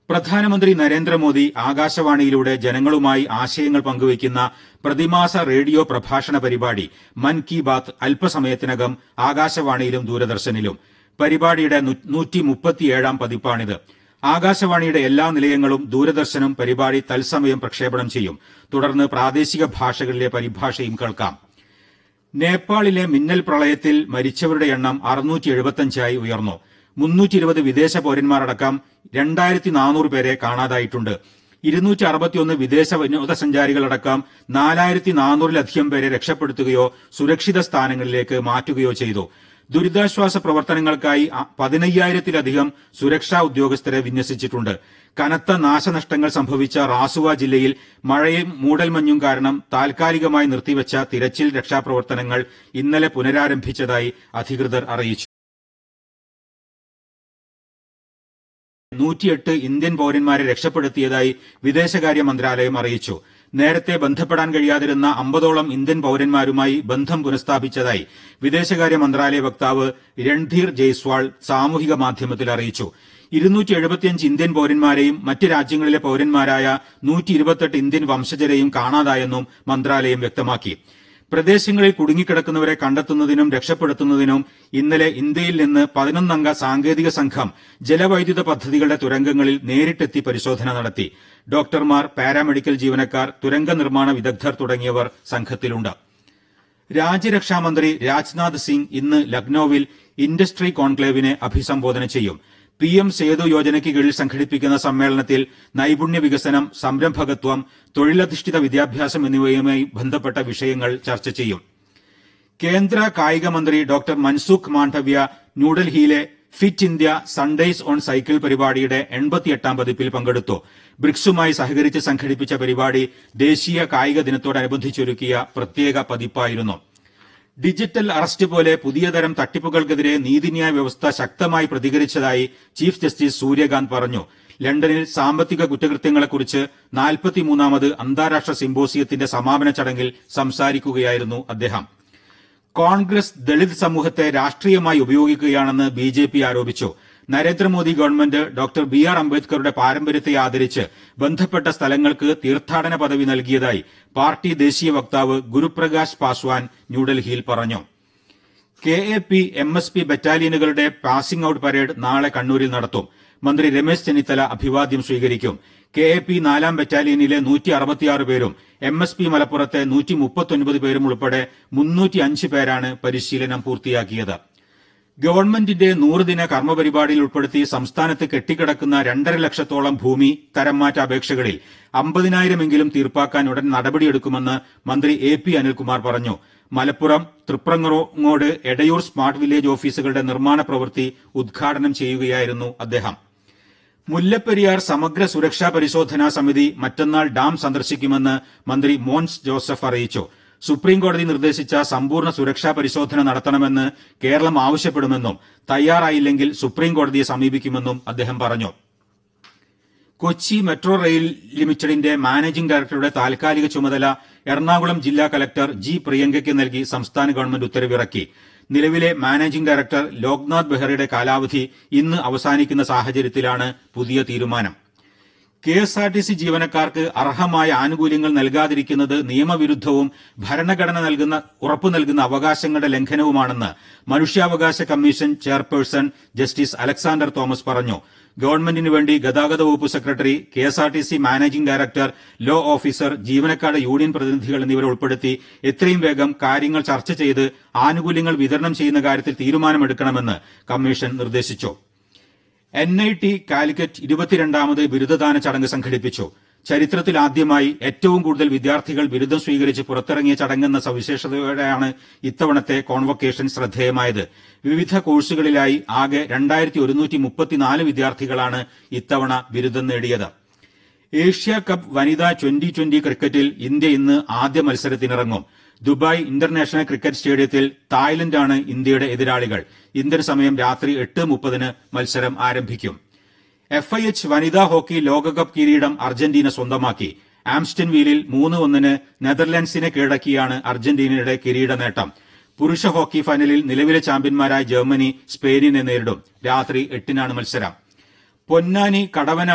പ്രധാനമന്ത്രി നരേന്ദ്രമോദി ആകാശവാണിയിലൂടെ ജനങ്ങളുമായി ആശയങ്ങൾ പങ്കുവയ്ക്കുന്ന പ്രതിമാസ റേഡിയോ പ്രഭാഷണ പരിപാടി മൻ കി ബാത്ത് അല്പസമയത്തിനകം ആകാശവാണിയിലും ദൂരദർശനിലും പരിപാടിയുടെ നൂറ്റി മുപ്പത്തിയേഴാം പതിപ്പാണിത് ആകാശവാണിയുടെ എല്ലാ നിലയങ്ങളും ദൂരദർശനും പരിപാടി തത്സമയം പ്രക്ഷേപണം ചെയ്യും തുടർന്ന് പ്രാദേശിക ഭാഷകളിലെ പരിഭാഷയും കേൾക്കാം നേപ്പാളിലെ മിന്നൽ പ്രളയത്തിൽ മരിച്ചവരുടെ എണ്ണം അറുന്നൂറ്റി എഴുപത്തഞ്ചായി ഉയർന്നു മുന്നൂറ്റി ഇരുപത് വിദേശ പൌരന്മാരടക്കം രണ്ടായിരത്തി നാനൂറ് പേരെ കാണാതായിട്ടുണ്ട് ഇരുന്നൂറ്റി അറുപത്തിയൊന്ന് വിദേശ വിനോദസഞ്ചാരികളടക്കം നാലായിരത്തി നാനൂറിലധികം പേരെ രക്ഷപ്പെടുത്തുകയോ സുരക്ഷിത സ്ഥാനങ്ങളിലേക്ക് മാറ്റുകയോ ചെയ്തു ദുരിതാശ്വാസ പ്രവർത്തനങ്ങൾക്കായി പതിനയ്യായിരത്തിലധികം സുരക്ഷാ ഉദ്യോഗസ്ഥരെ വിന്യസിച്ചിട്ടുണ്ട് കനത്ത നാശനഷ്ടങ്ങൾ സംഭവിച്ച റാസുവ ജില്ലയിൽ മഴയും മൂടൽമഞ്ഞും കാരണം താൽക്കാലികമായി നിർത്തിവച്ച തിരച്ചിൽ രക്ഷാപ്രവർത്തനങ്ങൾ ഇന്നലെ പുനരാരംഭിച്ചതായി അധികൃതർ അറിയിച്ചു നൂറ്റിയെട്ട് ഇന്ത്യൻ പൌരന്മാരെ രക്ഷപ്പെടുത്തിയതായി വിദേശകാര്യ മന്ത്രാലയം അറിയിച്ചു നേരത്തെ ബന്ധപ്പെടാൻ കഴിയാതിരുന്ന അമ്പതോളം ഇന്ത്യൻ പൌരന്മാരുമായി ബന്ധം പുനഃസ്ഥാപിച്ചതായി വിദേശകാര്യ മന്ത്രാലയ വക്താവ് രൺധീർ ജയ്സ്വാൾ സാമൂഹിക മാധ്യമത്തിൽ അറിയിച്ചു ഇരുന്നൂറ്റി എഴുപത്തിയഞ്ച് ഇന്ത്യൻ പൌരന്മാരെയും മറ്റ് രാജ്യങ്ങളിലെ പൌരന്മാരായ നൂറ്റി ഇരുപത്തെട്ട് ഇന്ത്യൻ വംശജരെയും കാണാതായെന്നും മന്ത്രാലയം വ്യക്തമാക്കി പ്രദേശങ്ങളിൽ കുടുങ്ങിക്കിടക്കുന്നവരെ കണ്ടെത്തുന്നതിനും രക്ഷപ്പെടുത്തുന്നതിനും ഇന്നലെ ഇന്ത്യയിൽ നിന്ന് പതിനൊന്നംഗ സാങ്കേതിക സംഘം ജലവൈദ്യുത പദ്ധതികളുടെ തുരങ്കങ്ങളിൽ നേരിട്ടെത്തി പരിശോധന നടത്തി ഡോക്ടർമാർ പാരാമെഡിക്കൽ ജീവനക്കാർ തുരങ്ക നിർമ്മാണ വിദഗ്ധർ തുടങ്ങിയവർ സംഘത്തിലുണ്ട് രാജ്യരക്ഷാമന്ത്രി രാജ്നാഥ് സിംഗ് ഇന്ന് ലക്നൌവിൽ ഇൻഡസ്ട്രി കോൺക്ലേവിനെ അഭിസംബോധന ചെയ്യും പി എം സേതു യോജനയ്ക്ക് കീഴിൽ സംഘടിപ്പിക്കുന്ന സമ്മേളനത്തിൽ നൈപുണ്യ വികസനം സംരംഭകത്വം തൊഴിലധിഷ്ഠിത വിദ്യാഭ്യാസം എന്നിവയുമായി ബന്ധപ്പെട്ട വിഷയങ്ങൾ ചർച്ച ചെയ്യും കേന്ദ്ര കായിക മന്ത്രി ഡോക്ടർ മൻസുഖ് മാണ്ഡവ്യ ന്യൂഡൽഹിയിലെ fit India Sundays on cycle പരിപാടിയുടെ എൺപത്തിയെട്ടാം പതിപ്പിൽ പങ്കെടുത്തു ബ്രിക്സുമായി സഹകരിച്ച് സംഘടിപ്പിച്ച പരിപാടി ദേശീയ കായിക ദിനത്തോടനുബന്ധിച്ചൊരുക്കിയ പ്രത്യേക പതിപ്പായിരുന്നു ഡിജിറ്റൽ അറസ്റ്റ് പോലെ പുതിയ തരം തട്ടിപ്പുകൾക്കെതിരെ നീതിന്യായ വ്യവസ്ഥ ശക്തമായി പ്രതികരിച്ചതായി ചീഫ് ജസ്റ്റിസ് സൂര്യകാന്ത് പറഞ്ഞു ലണ്ടനിൽ സാമ്പത്തിക കുറ്റകൃത്യങ്ങളെക്കുറിച്ച് നാൽപ്പത്തിമൂന്നാമത് അന്താരാഷ്ട്ര സിംബോസിയത്തിന്റെ സമാപന ചടങ്ങിൽ സംസാരിക്കുകയായിരുന്നു അദ്ദേഹം കോൺഗ്രസ് ദളിത് സമൂഹത്തെ രാഷ്ട്രീയമായി ഉപയോഗിക്കുകയാണെന്ന് ബി ജെ പി ആരോപിച്ചു Narendra Modi government doctor B R അംബേദ്കറുടെ പാരമ്പര്യത്തെ ആദരിച്ച് ബന്ധപ്പെട്ട സ്ഥലങ്ങൾക്ക് തീർത്ഥാടന പദവി നൽകിയതായി പാർട്ടി ദേശീയ വക്താവ് ഗുരുപ്രകാശ് പാസ്വാൻ ന്യൂഡൽഹിയിൽ പറഞ്ഞു K A P M S P ബറ്റാലിയനുകളുടെ പാസിംഗ് ഔട്ട് പരേഡ് നാളെ കണ്ണൂരിൽ നടത്തും മന്ത്രി രമേശ് ചെന്നിത്തല അഭിവാദ്യം സ്വീകരിക്കും കെ എ പി നാലാം ബറ്റാലിയനിലെ നൂറ്റി അറുപത്തിയാറ് പേരും എം എസ് പി മലപ്പുറത്തെ നൂറ്റി മുപ്പത്തൊൻപത് പേരും ഉൾപ്പെടെ മുന്നൂറ്റി അഞ്ച് പേരാണ് പരിശീലനം പൂർത്തിയാക്കിയത് ഗവൺമെന്റിന്റെ നൂറുദിന കർമ്മപരിപാടിയിൽ ഉൾപ്പെടുത്തി സംസ്ഥാനത്ത് കെട്ടിക്കിടക്കുന്ന രണ്ടര ലക്ഷത്തോളം ഭൂമി തരംമാറ്റ അപേക്ഷകളിൽ അമ്പതിനായിരമെങ്കിലും തീർപ്പാക്കാൻ ഉടൻ നടപടിയെടുക്കുമെന്ന് മന്ത്രി എ പി അനിൽകുമാർ പറഞ്ഞു മലപ്പുറം തൃപ്രങ്ങോട് എടയൂർ സ്മാർട്ട് വില്ലേജ് ഓഫീസുകളുടെ നിർമ്മാണ പ്രവൃത്തി ഉദ്ഘാടനം ചെയ്യുകയായിരുന്നു അദ്ദേഹം മുല്ലപ്പെരിയാർ സമഗ്ര സുരക്ഷാ പരിശോധനാ സമിതി മറ്റന്നാൾ ഡാം സന്ദർശിക്കുമെന്ന് മന്ത്രി മോൻസ് ജോസഫ് അറിയിച്ചു സുപ്രീംകോടതി നിർദ്ദേശിച്ച സമ്പൂർണ്ണ സുരക്ഷാ പരിശോധന നടത്തണമെന്ന് കേരളം ആവശ്യപ്പെടുമെന്നും തയ്യാറായില്ലെങ്കിൽ സുപ്രീംകോടതിയെ സമീപിക്കുമെന്നും അദ്ദേഹം പറഞ്ഞു കൊച്ചി മെട്രോ റെയിൽ ലിമിറ്റഡിന്റെ മാനേജിംഗ് ഡയറക്ടറുടെ താൽക്കാലിക ചുമതല എറണാകുളം ജില്ലാ കലക്ടർ ജി പ്രിയങ്കയ്ക്ക് നൽകി സംസ്ഥാന ഗവൺമെന്റ് ഉത്തരവിറക്കി നിലവിലെ മാനേജിംഗ് ഡയറക്ടർ ലോക്നാഥ് ബെഹ്റയുടെ കാലാവധി ഇന്ന് അവസാനിക്കുന്ന സാഹചര്യത്തിലാണ് പുതിയ തീരുമാനം K S R T C ജീവനക്കാർക്ക് അർഹമായ ആനുകൂല്യങ്ങൾ നൽകാതിരിക്കുന്നത് നിയമവിരുദ്ധവും ഭരണഘടന നൽകുന്ന ഉറപ്പു നൽകുന്ന അവകാശങ്ങളുടെ ലംഘനവുമാണെന്ന് മനുഷ്യാവകാശ commission chairperson justice Alexander Thomas പറഞ്ഞു ഗവൺമെന്റിന് വേണ്ടി ഗതാഗത വകുപ്പ് secretary K S R T C managing director law officer ജീവനക്കാരുടെ യൂണിയൻ പ്രതിനിധികൾ എന്നിവരെ ഉൾപ്പെടുത്തി എത്രയും വേഗം കാര്യങ്ങൾ ചർച്ച ചെയ്ത് ആനുകൂല്യങ്ങൾ വിതരണം ചെയ്യുന്ന കാര്യത്തിൽ തീരുമാനമെടുക്കണമെന്ന് കമ്മീഷൻ നിർദ്ദേശിച്ചു എൻ ഐ ടി കാലിക്കറ്റ് ഇരുപത്തിരണ്ടാമത് ബിരുദദാന ചടങ്ങ് സംഘടിപ്പിച്ചു ചരിത്രത്തിലാദ്യമായി ഏറ്റവും കൂടുതൽ വിദ്യാർത്ഥികൾ ബിരുദം സ്വീകരിച്ച് പുറത്തിറങ്ങിയ ചടങ്ങെന്ന സവിശേഷതയോടെയാണ് ഇത്തവണത്തെ കോൺവൊക്കേഷൻ ശ്രദ്ധേയമായത് വിവിധ കോഴ്സുകളിലായി ആകെ രണ്ടായിരത്തി ഒരുന്നൂറ്റി മുപ്പത്തിനാല് വിദ്യാർത്ഥികളാണ് ഇത്തവണ ബിരുദം നേടിയത് ഏഷ്യ കപ്പ് വനിതാ ട്വന്റി ട്വന്റി ക്രിക്കറ്റിൽ ഇന്ത്യ ഇന്ന് ആദ്യ മത്സരത്തിനിറങ്ങും ദുബായ് ഇന്റർനാഷണൽ ക്രിക്കറ്റ് സ്റ്റേഡിയത്തിൽ തായ്ലൻഡാണ് ഇന്ത്യയുടെ എതിരാളികൾ ഇന്ത്യൻ സമയം രാത്രി എട്ട് മുപ്പതിന് മത്സരം ആരംഭിക്കും എഫ് ഐ എച്ച് വനിതാ ഹോക്കി ലോകകപ്പ് കിരീടം അർജന്റീന സ്വന്തമാക്കി ആംസ്റ്റൺ വീലിൽ മൂന്ന് ഒന്നിന് നെതർലൻഡ്സിനെ കീഴടക്കിയാണ് അർജന്റീനയുടെ കിരീട നേട്ടം പുരുഷ ഹോക്കി ഫൈനലിൽ നിലവിലെ ചാമ്പ്യന്മാരായ ജർമ്മനി സ്പെയിനിനെ നേരിടും രാത്രി എട്ടിനാണ് മത്സരം പൊന്നാനി കടവന